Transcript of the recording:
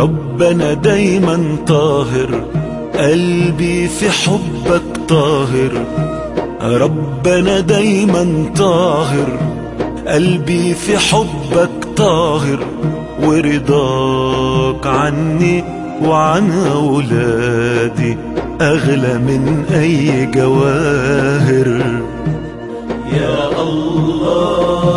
ربنا دايما طاهر قلبي في حبك طاهر ربنا دايما طاهر قلبي في حبك طاهر ورضاك عني وعن أولادي أغلى من أي جواهر يا الله